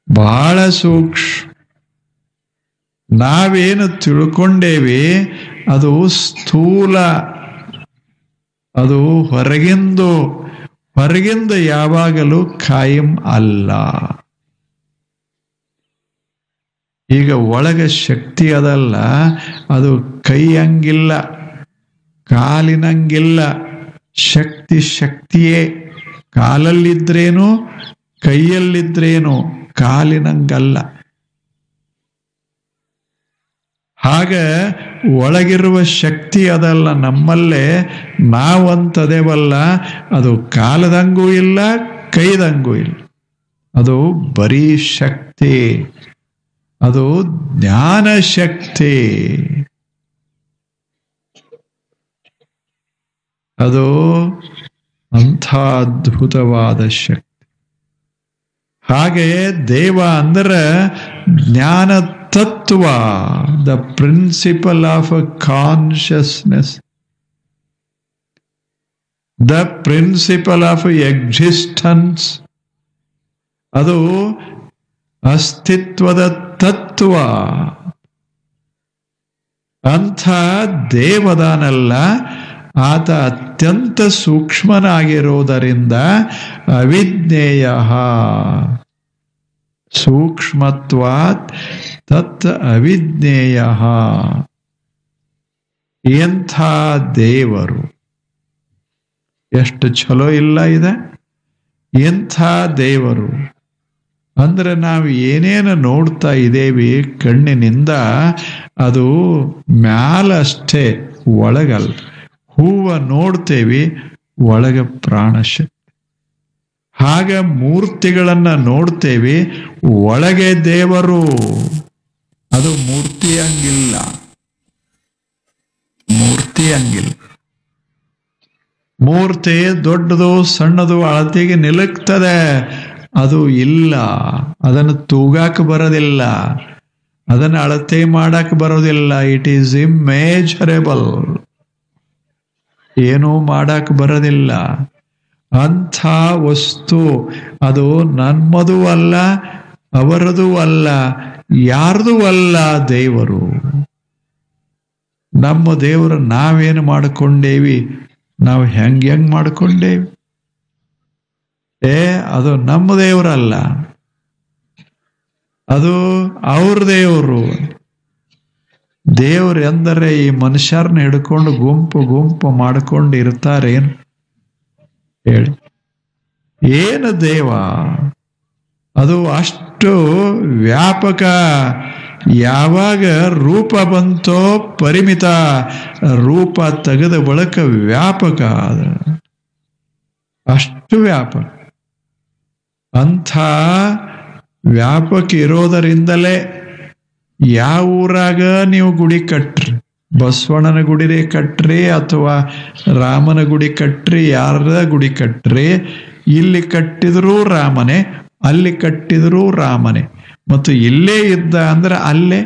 ಬಹಳ ಸೂಕ್ಷ್ಮ ನಾವೇನು ತಿಳ್ಕೊಂಡೇವಿ ಅದು ಸ್ಥೂಲ ಅದು ಹೊರಗಿಂದು ಹೊರಗಿಂದ ಯಾವಾಗಲೂ ಖಾಯಂ ಅಲ್ಲ ಈಗ ಒಳಗ ಶಕ್ತಿ ಅದಲ್ಲ ಅದು ಕೈಯಂಗಿಲ್ಲ ಕಾಲಿನಂಗಿಲ್ಲ ಶಕ್ತಿ ಶಕ್ತಿಯೇ ಕಾಲಲ್ಲಿದ್ರೇನು ಕೈಯಲ್ಲಿದ್ರೇನು ಕಾಲಿನಂಗಲ್ಲ ಹಾಗ ಒಳಗಿರುವ ಶಕ್ತಿ ಅದಲ್ಲ ನಮ್ಮಲ್ಲೇ ನಾವಂತದೇವಲ್ಲ ಅದು ಕಾಲದಂಗೂ ಇಲ್ಲ ಕೈದಂಗೂ ಇಲ್ಲ ಅದು ಬರೀ ಶಕ್ತಿ ಅದು ಜ್ಞಾನ ಶಕ್ತಿ ಅದು ಅಂಥ ಅದ್ಭುತವಾದ ಶಕ್ತಿ ಹಾಗೆ ದೇವ ಅಂದ್ರೆ ಜ್ಞಾನ ತತ್ವ the principle of consciousness the principle of existence ಅದು ಅಸ್ತಿತ್ವದ ತತ್ವ ಅಂಥ ದೇವದಾನಲ್ಲ ಆತ ಅತ್ಯಂತ ಸೂಕ್ಷ್ಮನಾಗಿರುವುದರಿಂದ ಅವಿಜ್ಞೇಯ ಸೂಕ್ಷ್ಮತ್ವಾತ್ ತತ್ ಅವಿಜ್ಞೇಯ ಎಂಥ ದೇವರು ಎಷ್ಟು ಚಲೋ ಇಲ್ಲ ಇದೆ ಎಂಥ ದೇವರು ಅಂದ್ರೆ ನಾವು ಏನೇನು ನೋಡ್ತಾ ಇದ್ದೇವೆ ಕಣ್ಣಿನಿಂದ ಅದು ಮ್ಯಾಲಷ್ಟೇ ಒಳಗಲ್ಲ ಹೂವ ನೋಡ್ತೇವಿ ಒಳಗ ಪ್ರಾಣಶಕ್ತಿ ಹಾಗ ಮೂರ್ತಿಗಳನ್ನ ನೋಡ್ತೇವೆ ಒಳಗೆ ದೇವರು ಅದು ಮೂರ್ತಿ ಹಂಗಿಲ್ಲ ಮೂರ್ತಿ ಹಂಗಿಲ್ಲ ಮೂರ್ತಿ ದೊಡ್ಡದು ಸಣ್ಣದು ಅಳತೆಗೆ ನಿಲುಕ್ತದೆ ಅದು ಇಲ್ಲ ಅದನ್ನು ತೂಗಾಕ ಬರೋದಿಲ್ಲ ಅದನ್ನು ಅಳತೆ ಮಾಡಕ್ ಬರೋದಿಲ್ಲ ಇಟ್ ಈಸ್ ಇಮ್ಮೇಜರೇಬಲ್ ಏನೂ ಮಾಡಕ್ ಬರೋದಿಲ್ಲ ಅಂಥ ವಸ್ತು ಅದು ನಮ್ಮದು ಅಲ್ಲ ಅವರದು ಅಲ್ಲ ಯಾರ್ದು ಅಲ್ಲ ದೇವರು ನಮ್ಮ ದೇವರು ನಾವೇನು ಮಾಡಿಕೊಂಡೇವಿ ನಾವು ಹೆಂಗ್ ಹೆಂಗ್ ಮಾಡಿಕೊಂಡೇವಿ ಏ ಅದು ನಮ್ಮ ದೇವರಲ್ಲ ಅದು ಅವ್ರ ದೇವರು ದೇವ್ರು ಎಂದರೆ ಈ ಮನುಷ್ಯರನ್ನ ಹಿಡ್ಕೊಂಡು ಗುಂಪು ಗುಂಪು ಮಾಡ್ಕೊಂಡು ಇರ್ತಾರೇನು ಹೇಳಿ ಏನು ದೇವ ಅದು ಅಷ್ಟು ವ್ಯಾಪಕ ಯಾವಾಗ ರೂಪ ಬಂತೋ ಪರಿಮಿತ ರೂಪ ತೆಗೆದ ಬಳಕ ವ್ಯಾಪಕ ಅದ ಅಷ್ಟು ವ್ಯಾಪಕ ಅಂಥ ವ್ಯಾಪಕ ಇರೋದರಿಂದಲೇ ಯಾವ ಊರಾಗ ನೀವು ಗುಡಿ ಕಟ್ರಿ ಬಸವಣ್ಣನ ಗುಡಿರೇ ಕಟ್ರಿ ಅಥವಾ ರಾಮನ ಗುಡಿ ಕಟ್ರಿ ಯಾರ ಗುಡಿ ಕಟ್ರಿ ಇಲ್ಲಿ ಕಟ್ಟಿದರೂ ರಾಮನೇ ಅಲ್ಲಿ ಕಟ್ಟಿದರೂ ರಾಮನೇ ಮತ್ತು ಇಲ್ಲೇ ಇದ್ದ ಅಂದ್ರೆ ಅಲ್ಲೇ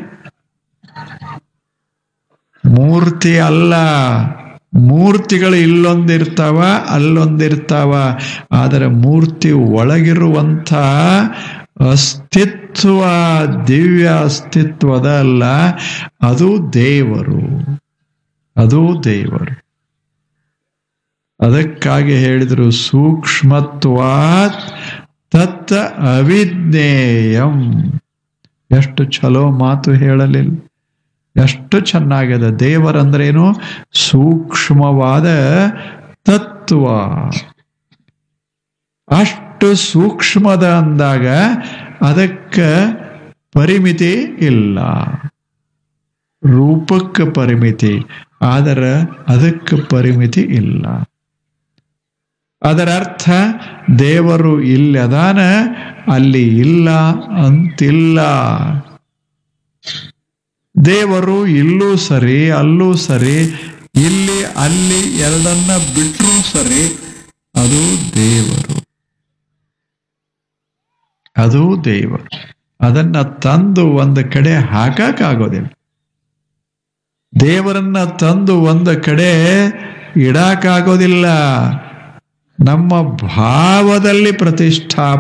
ಮೂರ್ತಿ ಅಲ್ಲ ಮೂರ್ತಿಗಳು ಇಲ್ಲೊಂದಿರ್ತಾವ ಅಲ್ಲೊಂದಿರ್ತಾವ ಆದರೆ ಮೂರ್ತಿ ಒಳಗಿರುವಂಥ ಅಸ್ತಿತ್ವ ದಿವ್ಯ ಅಸ್ತಿತ್ವದ ಅಲ್ಲ ಅದು ದೇವರು ಅದು ದೇವರು ಅದಕ್ಕಾಗಿ ಹೇಳಿದರು ಸೂಕ್ಷ್ಮತ್ವಾತ್ ತತ್ ಅವಿಜ್ಞೇಯಂ ಎಷ್ಟು ಚಲೋ ಮಾತು ಹೇಳಲಿಲ್ಲ ಎಷ್ಟು ಚೆನ್ನಾಗಿದೆ ದೇವರಂದ್ರೇನು ಸೂಕ್ಷ್ಮವಾದ ತತ್ವ ಅಷ್ಟು ಸೂಕ್ಷ್ಮದ ಅಂದಾಗ ಅದಕ್ಕೆ ಪರಿಮಿತಿ ಇಲ್ಲ ರೂಪಕ್ಕೆ ಪರಿಮಿತಿ ಆದರೆ ಅದಕ್ಕೆ ಪರಿಮಿತಿ ಇಲ್ಲ ಅದರ ಅರ್ಥ ದೇವರು ಇಲ್ಲದಾನ ಅಲ್ಲಿ ಇಲ್ಲ ಅಂತಿಲ್ಲ ದೇವರು ಇಲ್ಲೂ ಸರಿ ಅಲ್ಲೂ ಸರಿ ಇಲ್ಲಿ ಅಲ್ಲಿ ಎರಡನ್ನ ಬಿಟ್ಟರೂ ಸರಿ ಅದು ದೇವರು ಅದು ದೇವರು ಅದನ್ನ ತಂದು ಒಂದು ಕಡೆ ಹಾಕಕ್ಕಾಗೋದಿಲ್ಲ ದೇವರನ್ನ ತಂದು ಒಂದು ಕಡೆ ಇಡಕ್ಕಾಗೋದಿಲ್ಲ ನಮ್ಮ ಭಾವದಲ್ಲಿ ಪ್ರತಿಷ್ಠಾ